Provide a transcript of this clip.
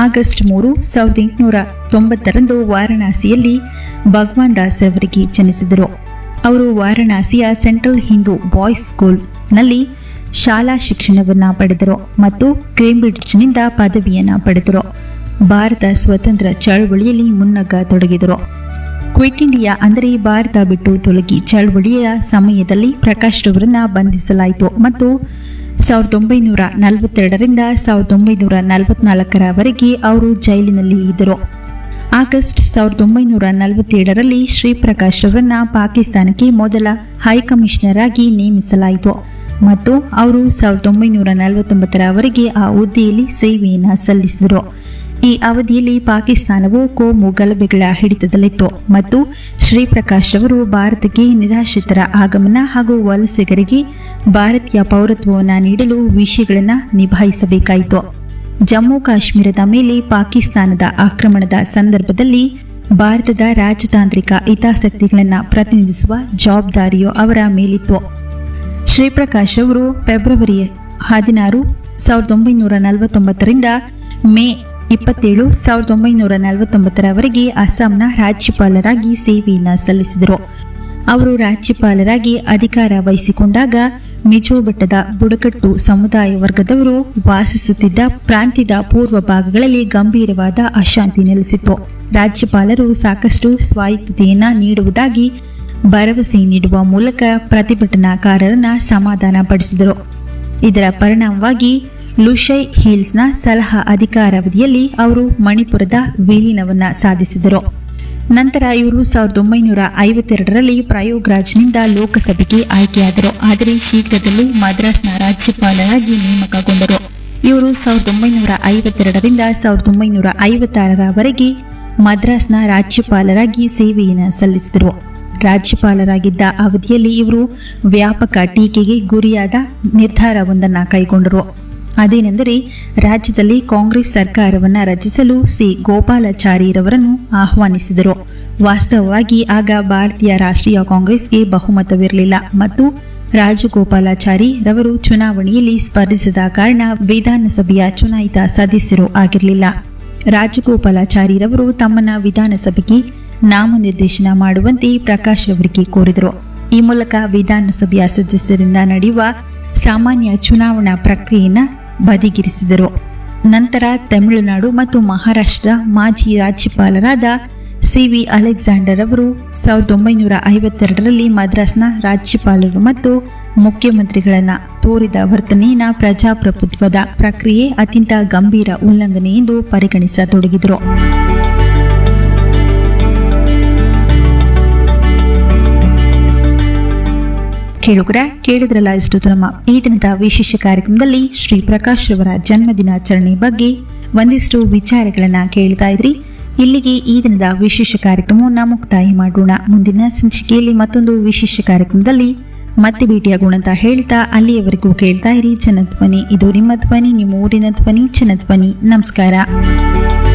August ಮೂರು ಸಾವಿರದ ಎಂಟುನೂರ ತೊಂಬತ್ತರಂದು ವಾರಣಾಸಿಯಲ್ಲಿ ಭಗವಾನ್ ದಾಸ್ ಅವರಿಗೆ ಜನಿಸಿದರು ಅವರು ವಾರಣಾಸಿಯ ಸೆಂಟ್ರಲ್ ಹಿಂದೂ ಬಾಯ್ಸ್ ಸ್ಕೂಲ್ನಲ್ಲಿ ಶಾಲಾ ಶಿಕ್ಷಣವನ್ನು ಪಡೆದರು ಮತ್ತು ಕೇಂಬ್ರಿಡ್ಜ್ನಿಂದ ಪದವಿಯನ್ನು ಪಡೆದರು ಭಾರತ ಸ್ವತಂತ್ರ ಚಳವಳಿಯಲ್ಲಿ ಮುನ್ನಗ್ಗತೊಡಗಿದರು ಕ್ವಿಟ್ ಇಂಡಿಯಾ ಅಂದರೆ ಭಾರತ ಬಿಟ್ಟು ತೊಲಗಿ ಚಳವಳಿಯ ಸಮಯದಲ್ಲಿ ಪ್ರಕಾಶ್ ರವರನ್ನ ಬಂಧಿಸಲಾಯಿತು ಮತ್ತು ಸಾವಿರದ ಒಂಬೈನೂರ ನಲವತ್ತೆರಡರಿಂದ ಸಾವಿರದ ಒಂಬೈನೂರ ನಲವತ್ನಾಲ್ಕರವರೆಗೆ ಅವರು ಜೈಲಿನಲ್ಲಿ ಇದ್ದರು ಆಗಸ್ಟ್ ಸಾವಿರದ ಒಂಬೈನೂರ ನಲವತ್ತೇಳರಲ್ಲಿ ಶ್ರೀಪ್ರಕಾಶ್ ಅವರನ್ನ ಪಾಕಿಸ್ತಾನಕ್ಕೆ ಮೊದಲ ಹೈಕಮಿಷನರ್ ಆಗಿ ನೇಮಿಸಲಾಯಿತು ಮತ್ತು ಅವರು ಸಾವಿರದ ಒಂಬೈನೂರ ನಲವತ್ತೊಂಬತ್ತರವರೆಗೆ ಆ ಹುದ್ದೆಯಲ್ಲಿ ಸೇವೆಯನ್ನು ಸಲ್ಲಿಸಿದರು ಈ ಅವಧಿಯಲ್ಲಿ ಪಾಕಿಸ್ತಾನವು ಕೋಮು ಗಲಭೆಗಳ ಹಿಡಿತದಲ್ಲಿತ್ತು ಮತ್ತು ಶ್ರೀಪ್ರಕಾಶ್ ಅವರು ಭಾರತಕ್ಕೆ ನಿರಾಶ್ರಿತರ ಆಗಮನ ಹಾಗೂ ವಲಸಿಗರಿಗೆ ಭಾರತೀಯ ಪೌರತ್ವವನ್ನು ನೀಡಲು ವಿಷಯಗಳನ್ನು ನಿಭಾಯಿಸಬೇಕಾಯಿತು ಜಮ್ಮು ಕಾಶ್ಮೀರದ ಮೇಲೆ ಪಾಕಿಸ್ತಾನದ ಆಕ್ರಮಣದ ಸಂದರ್ಭದಲ್ಲಿ ಭಾರತದ ರಾಜತಾಂತ್ರಿಕ ಹಿತಾಸಕ್ತಿಗಳನ್ನು ಪ್ರತಿನಿಧಿಸುವ ಜವಾಬ್ದಾರಿಯು ಅವರ ಮೇಲಿತ್ತು ಶ್ರೀಪ್ರಕಾಶ್ ಅವರು ಫೆಬ್ರವರಿ ಹದಿನಾರು ಸಾವಿರದ ಒಂಬೈನೂರ ನಲವತ್ತೊಂಬತ್ತರಿಂದ ಮೇ ಇಪ್ಪತ್ತೇಳು ಸಾವಿರದ ಒಂಬೈನೂರ ನಲವತ್ತೊಂಬತ್ತರವರೆಗೆ ಅಸ್ಸಾಂನ ರಾಜ್ಯಪಾಲರಾಗಿ ಸೇವೆಯನ್ನು ಸಲ್ಲಿಸಿದರು ಅವರು ರಾಜ್ಯಪಾಲರಾಗಿ ಅಧಿಕಾರ ವಹಿಸಿಕೊಂಡಾಗ ಮಿಜೋ ಬೆಟ್ಟದ ಬುಡಕಟ್ಟು ಸಮುದಾಯ ವರ್ಗದವರು ವಾಸಿಸುತ್ತಿದ್ದ ಪ್ರಾಂತ್ಯದ ಪೂರ್ವ ಭಾಗಗಳಲ್ಲಿ ಗಂಭೀರವಾದ ಅಶಾಂತಿ ನೆಲೆಸಿತ್ತು ರಾಜ್ಯಪಾಲರು ಸಾಕಷ್ಟು ಸ್ವಾಯತ್ತತೆಯನ್ನ ನೀಡುವುದಾಗಿ ಭರವಸೆ ನೀಡುವ ಮೂಲಕ ಪ್ರತಿಭಟನಾಕಾರರನ್ನ ಸಮಾಧಾನಪಡಿಸಿದರು ಇದರ ಪರಿಣಾಮವಾಗಿ ಲುಷೈ ಹಿಲ್ಸ್ನ ಸಲಹಾ ಅಧಿಕಾರಾವಧಿಯಲ್ಲಿ ಅವರು ಮಣಿಪುರದ ವಿಲೀನವನ್ನ ಸಾಧಿಸಿದರು ನಂತರ ಇವರು ಸಾವಿರದ ಒಂಬೈನೂರ ಐವತ್ತೆರಡರಲ್ಲಿ ಪ್ರಯೋಗ್ರಾಜ್ನಿಂದ ಲೋಕಸಭೆಗೆ ಆಯ್ಕೆಯಾದರು ಆದರೆ ಶೀಘ್ರದಲ್ಲೇ ಮದ್ರಾಸ್ನ ರಾಜ್ಯಪಾಲರಾಗಿ ನೇಮಕಗೊಂಡರು ಇವರು ಸಾವಿರದ ಒಂಬೈನೂರ ಐವತ್ತೆರಡರಿಂದ ಸಾವಿರದ ಒಂಬೈನೂರ ಐವತ್ತಾರರವರೆಗೆ ಮದ್ರಾಸ್ನ ರಾಜ್ಯಪಾಲರಾಗಿ ಸೇವೆಯನ್ನು ಸಲ್ಲಿಸಿದರು ರಾಜ್ಯಪಾಲರಾಗಿದ್ದ ಅವಧಿಯಲ್ಲಿ ಇವರು ವ್ಯಾಪಕ ಟೀಕೆಗೆ ಗುರಿಯಾದ ನಿರ್ಧಾರವೊಂದನ್ನು ಕೈಗೊಂಡರು ಅದೇನೆಂದರೆ ರಾಜ್ಯದಲ್ಲಿ ಕಾಂಗ್ರೆಸ್ ಸರ್ಕಾರವನ್ನು ರಚಿಸಲು ಸಿ ಗೋಪಾಲಾಚಾರಿರವರನ್ನು ಆಹ್ವಾನಿಸಿದರು ವಾಸ್ತವವಾಗಿ ಆಗ ಭಾರತೀಯ ರಾಷ್ಟ್ರೀಯ ಕಾಂಗ್ರೆಸ್ಗೆ ಬಹುಮತವಿರಲಿಲ್ಲ ಮತ್ತು ರಾಜಗೋಪಾಲಾಚಾರಿ ರವರು ಚುನಾವಣೆಯಲ್ಲಿ ಸ್ಪರ್ಧಿಸದ ಕಾರಣ ವಿಧಾನಸಭೆಯ ಚುನಾಯಿತ ಸದಸ್ಯರು ಆಗಿರಲಿಲ್ಲ ರಾಜಗೋಪಾಲಾಚಾರಿರವರು ತಮ್ಮನ್ನ ವಿಧಾನಸಭೆಗೆ ನಾಮನಿರ್ದೇಶನ ಮಾಡುವಂತೆ ಪ್ರಕಾಶ್ ರವರಿಗೆ ಕೋರಿದರು ಈ ಮೂಲಕ ವಿಧಾನಸಭೆಯ ಸದಸ್ಯರಿಂದ ನಡೆಯುವ ಸಾಮಾನ್ಯ ಚುನಾವಣಾ ಪ್ರಕ್ರಿಯೆಯನ್ನು ಬದಿಗಿರಿಸಿದರು ನಂತರ ತಮಿಳುನಾಡು ಮತ್ತು ಮಹಾರಾಷ್ಟ್ರ ಮಾಜಿ ರಾಜ್ಯಪಾಲರಾದ ಸಿ ವಿ ಅಲೆಕ್ಸಾಂಡರ್ ಅವರು ಸಾವಿರದ ಒಂಬೈನೂರ ಐವತ್ತೆರಡರಲ್ಲಿ ಮದ್ರಾಸ್ನ ರಾಜ್ಯಪಾಲರು ಮತ್ತು ಮುಖ್ಯಮಂತ್ರಿಗಳನ್ನ ತೋರಿದ ವರ್ತನೆಯನ್ನು ಪ್ರಜಾಪ್ರಭುತ್ವದ ಪ್ರಕ್ರಿಯೆ ಅತ್ಯಂತ ಗಂಭೀರ ಉಲ್ಲಂಘನೆ ಎಂದು ಪರಿಗಣಿಸತೊಡಗಿದರು ಕೇಳುಗರ ಕೇಳಿದ್ರಲ್ಲ ಇಷ್ಟು ನಮ್ಮ ಈ ದಿನದ ವಿಶೇಷ ಕಾರ್ಯಕ್ರಮದಲ್ಲಿ ಶ್ರೀ ಪ್ರಕಾಶ್ ರವರ ಜನ್ಮದಿನಾಚರಣೆ ಬಗ್ಗೆ ಒಂದಿಷ್ಟು ವಿಚಾರಗಳನ್ನ ಕೇಳ್ತಾ ಇದ್ರಿ ಇಲ್ಲಿಗೆ ಈ ದಿನದ ವಿಶೇಷ ಕಾರ್ಯಕ್ರಮವನ್ನು ಮುಕ್ತಾಯ ಮಾಡೋಣ ಮುಂದಿನ ಸಂಚಿಕೆಯಲ್ಲಿ ಮತ್ತೊಂದು ವಿಶೇಷ ಕಾರ್ಯಕ್ರಮದಲ್ಲಿ ಮತ್ತೆ ಭೇಟಿಯಾಗೋಣ ಅಂತ ಹೇಳ್ತಾ ಅಲ್ಲಿಯವರೆಗೂ ಕೇಳ್ತಾ ಇರಿ ಜನಧ್ವನಿ ಇದು ನಿಮ್ಮ ಧ್ವನಿ ನಿಮ್ಮ ಊರಿನ ಧ್ವನಿ ಜನಧ್ವನಿ ನಮಸ್ಕಾರ